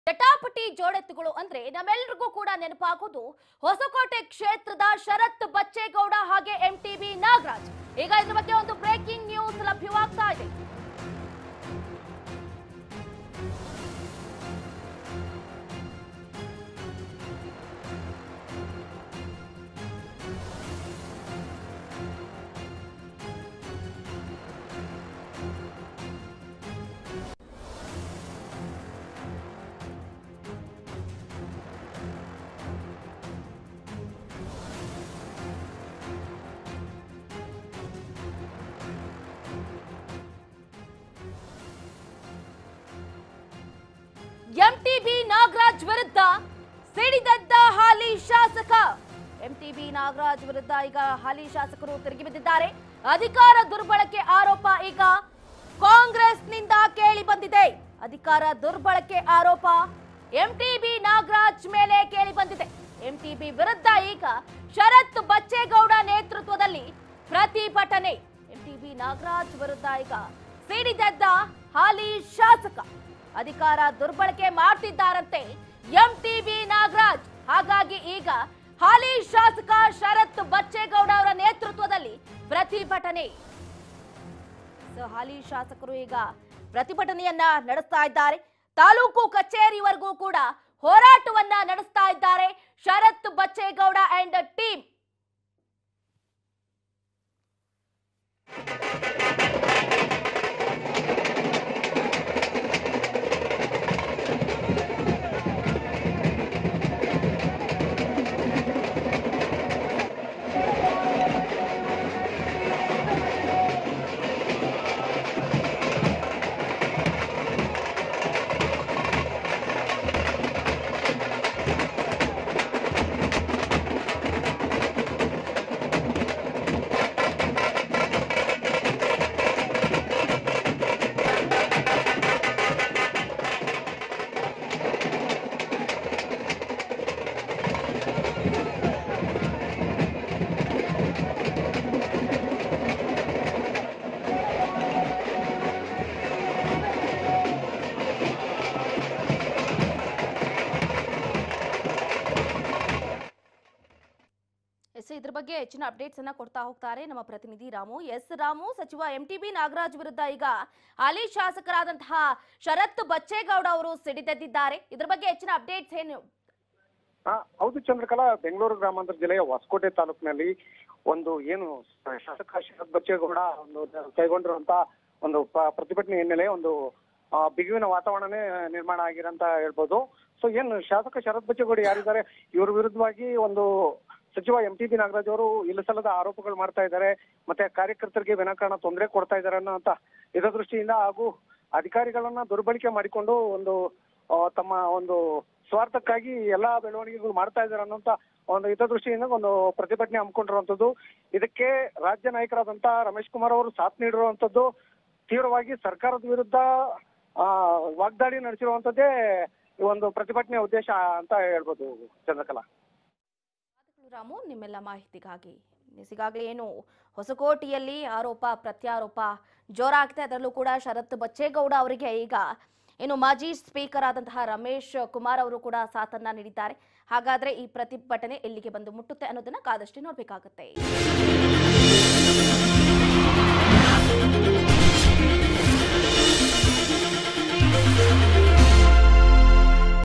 ಜಟಾಪಟಿ ಜೋಡೆತ್ತುಗಳು ಅಂದ್ರೆ ನಮ್ಮೆಲ್ರಿಗೂ ಕೂಡ ನೆನಪಾಗೋದು ಹೊಸಕೋಟೆ ಕ್ಷೇತ್ರದ ಶರತ್ ಬಚ್ಚೇಗೌಡ ಹಾಗೆ ಎಂ ಟಿ ನಾಗರಾಜ್ ಈಗ ಇದ್ರ ಬಗ್ಗೆ ಒಂದು ಬ್ರೇಕಿಂಗ್ ನ್ಯೂಸ್ ಲಭ್ಯವಾಗ್ತಾ ಇದೆ ಎಂಟಿಬಿ ನಾಗರಾಜ್ ವಿರುದ್ಧ ಸಿಡಿದದ್ದ ಹಾಲಿ ಶಾಸಕ ಎಂಟಿಬಿ ನಾಗರಾಜ್ ವಿರುದ್ಧ ಈಗ ಹಾಲಿ ಶಾಸಕರು ತಿರುಗಿ ಬಿದ್ದಿದ್ದಾರೆ ಅಧಿಕಾರ ದುರ್ಬಳಕೆ ಆರೋಪ ಈಗ ಕಾಂಗ್ರೆಸ್ನಿಂದ ಕೇಳಿ ಬಂದಿದೆ ಅಧಿಕಾರ ದುರ್ಬಳಕೆ ಆರೋಪ ಎಂಟಿಬಿ ನಾಗರಾಜ್ ಮೇಲೆ ಕೇಳಿ ಬಂದಿದೆ ಎಂಟಿಬಿ ವಿರುದ್ಧ ಈಗ ಶರತ್ ಬಚ್ಚೇಗೌಡ ನೇತೃತ್ವದಲ್ಲಿ ಪ್ರತಿಭಟನೆ ಎಂಟಿಬಿ ನಾಗರಾಜ್ ವಿರುದ್ಧ ಈಗ ಸಿಡಿದದ್ದ ಹಾಲಿ ಶಾಸಕ ಅಧಿಕಾರ ದುರ್ಬಳಕೆ ಮಾಡ್ತಿದ್ದಾರಂತೆ ಎಂಟಿಬಿ ನಾಗರಾಜ್ ಹಾಗಾಗಿ ಈಗ ಹಾಲಿ ಶಾಸಕ ಶರತ್ ಬಚ್ಚೇಗೌಡ ಅವರ ನೇತೃತ್ವದಲ್ಲಿ ಪ್ರತಿಭಟನೆ ಸೊ ಹಾಲಿ ಶಾಸಕರು ಈಗ ಪ್ರತಿಭಟನೆಯನ್ನ ನಡೆಸ್ತಾ ಇದ್ದಾರೆ ತಾಲೂಕು ಕಚೇರಿವರೆಗೂ ಕೂಡ ಹೋರಾಟವನ್ನ ನಡೆಸ್ತಾ ಇದ್ದಾರೆ ಶರತ್ ಬಚ್ಚೇಗೌಡ ಅಂಡ್ ಟೀಮ್ ಎಸ್ ಇದ್ರ ಬಗ್ಗೆ ಹೆಚ್ಚಿನ ಅಪ್ಡೇಟ್ಸ್ ಅನ್ನ ಕೊಡ್ತಾ ಹೋಗ್ತಾರೆ ನಮ್ಮ ಪ್ರತಿನಿಧಿ ರಾಮು ಎಸ್ ರಾಮು ಸಚಿವ ಎಂ ಟಿ ಬಿ ನಾಗರಾಜ್ ವಿರುದ್ಧ ಈಗ ಹಾಲಿ ಶಾಸಕರಾದಂತಹ ಶರತ್ ಬಚ್ಚೇಗೌಡ ಅವರು ಸಿಡಿದೆದ್ದಿದ್ದಾರೆ ಇದ್ರ ಬಗ್ಗೆ ಹೆಚ್ಚಿನ ಅಪ್ಡೇಟ್ಸ್ ಏನು ಆ, ಹೌದು ಚಂದ್ರಕಲಾ ಬೆಂಗಳೂರು ಗ್ರಾಮಾಂತರ ಜಿಲ್ಲೆಯ ಹೊಸಕೋಟೆ ತಾಲೂಕಿನಲ್ಲಿ ಒಂದು ಏನು ಶಾಸಕ ಶರತ್ ಬಚ್ಚೇಗೌಡ ಒಂದು ಕೈಗೊಂಡಿರುವಂತ ಒಂದು ಪ- ಪ್ರತಿಭಟನೆ ಹಿನ್ನೆಲೆ ಒಂದು ಆ, ಬಿಗುವಿನ ವಾತಾವರಣನೇ ನಿರ್ಮಾಣ ಆಗಿರಂತ ಹೇಳ್ಬೋದು ಸೊ ಏನು ಶಾಸಕ ಶರತ್ ಬಚ್ಚೇಗೌಡ ಯಾರಿದ್ದಾರೆ ಇವ್ರ ವಿರುದ್ಧವಾಗಿ ಒಂದು ಸಚಿವ ಎಂ ಟಿ ಬಿ ನಾಗರಾಜ್ ಅವರು ಇಲ್ಲಸಲ್ಲದ ಆರೋಪಗಳು ಮಾಡ್ತಾ ಇದ್ದಾರೆ ಮತ್ತೆ ಕಾರ್ಯಕರ್ತರಿಗೆ ವಿನಾಕಾರಣ ತೊಂದರೆ ಕೊಡ್ತಾ ಇದ್ದಾರೆ ಅನ್ನೋ ಅಂತ ಹಿತದೃಷ್ಟಿಯಿಂದ ಹಾಗೂ ಅಧಿಕಾರಿಗಳನ್ನ ದುರ್ಬಳಕೆ ಮಾಡಿಕೊಂಡು ಒಂದು ಆ, ತಮ್ಮ ಒಂದು ಸ್ವಾರ್ಥಕ್ಕಾಗಿ ಎಲ್ಲಾ ಬೆಳವಣಿಗೆಗಳು ಮಾಡ್ತಾ ಇದ್ದಾರೆ ಅನ್ನೋಂತ ಒಂದು ಹಿತದೃಷ್ಟಿಯಿಂದ ಒಂದು ಪ್ರತಿಭಟನೆ ಹಮ್ಮಿಕೊಂಡಿರುವಂತದ್ದು ಇದಕ್ಕೆ ರಾಜ್ಯ ನಾಯಕರಾದಂತ ರಮೇಶ್ ಕುಮಾರ್ ಅವರು ಸಾಥ್ ನೀಡಿರುವಂತದ್ದು ತೀವ್ರವಾಗಿ ಸರ್ಕಾರದ ವಿರುದ್ಧ ಆ ವಾಗ್ದಾಳಿ ನಡೆಸಿರುವಂತದ್ದೇ ಈ ಒಂದು ಪ್ರತಿಭಟನೆಯ ಉದ್ದೇಶ ಅಂತ ಹೇಳ್ಬೋದು ಚಂದ್ರಕಲಾ ರಾಮು ನಿಮ್ಮೆಲ್ಲ ಮಾಹಿತಿಗಾಗಿ ಎಸ್, ಈಗಾಗಲೇ ಏನು ಹೊಸಕೋಟೆಯಲ್ಲಿ ಆರೋಪ ಪ್ರತ್ಯಾರೋಪ ಜೋರಾಗ್ತಾ ಅದರಲ್ಲೂ ಕೂಡ ಶರತ್ ಬಚ್ಚೇಗೌಡ ಅವರಿಗೆ ಈಗ ಏನು ಮಾಜಿ ಸ್ಪೀಕರ್ ಆದಂತಹ ರಮೇಶ್ ಕುಮಾರ್ ಅವರು ಕೂಡ ಸಾಥನ್ನ ನೀಡಿದ್ದಾರೆ ಹಾಗಾದ್ರೆ ಈ ಪ್ರತಿಭಟನೆ ಎಲ್ಲಿಗೆ ಬಂದು ಮುಟ್ಟುತ್ತೆ ಅನ್ನೋದನ್ನ ಕಾದಷ್ಟೇ ನೋಡ್ಬೇಕಾಗತ್ತೆ